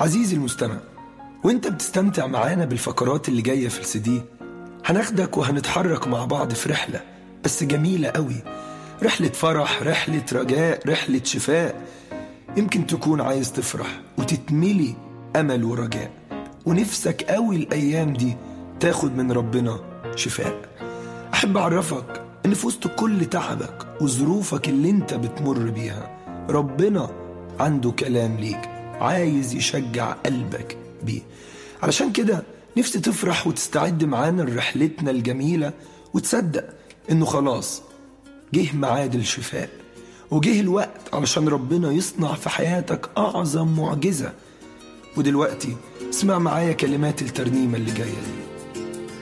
عزيزي المستمع وانت بتستمتع معانا بالفقرات اللي جاية في السي هناخدك وهنتحرك مع بعض في رحلة بس جميلة قوي رحلة فرح رحلة رجاء رحلة شفاء يمكن تكون عايز تفرح وتتملي أمل ورجاء ونفسك قوي الأيام دي تاخد من ربنا شفاء أحب أعرفك إن في وسط كل تعبك وظروفك اللي أنت بتمر بيها ربنا عنده كلام ليك عايز يشجع قلبك بيه علشان كده نفسي تفرح وتستعد معانا لرحلتنا الجميلة وتصدق إنه خلاص جه ميعاد الشفاء وجه الوقت علشان ربنا يصنع في حياتك أعظم معجزة ودلوقتي اسمع معايا كلمات الترنيمة اللي جاية دي